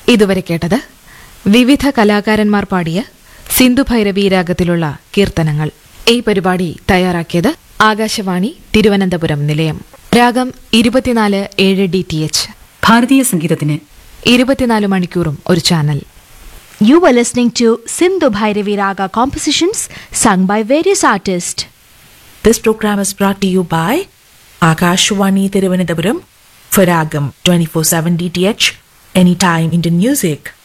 ഇതുവരെ കേട്ടത് വിവിധ കലാകാരന്മാർ പാടിയ സിന്ധു ഭൈരവി രാഗത്തിലുള്ള കീർത്തനങ്ങൾ ഈ പരിപാടി തയ്യാറാക്കിയത് ആകാശവാണി തിരുവനന്തപുരം നിലയം രാഗം ഇരുപത്തിനാല് ഏഴ് ഡി ടി എച്ച് ഭാരതീയ സംഗീതത്തിന് ഇരുപത്തിനാല് മണിക്കൂറും ഒരു channel You were listening to Sindhu Bhairavi Raga compositions sung by various artists. This program is brought to you by Akashwani Thiruvananthapuram for Ragam 24/7 DTH Anytime Indian Music.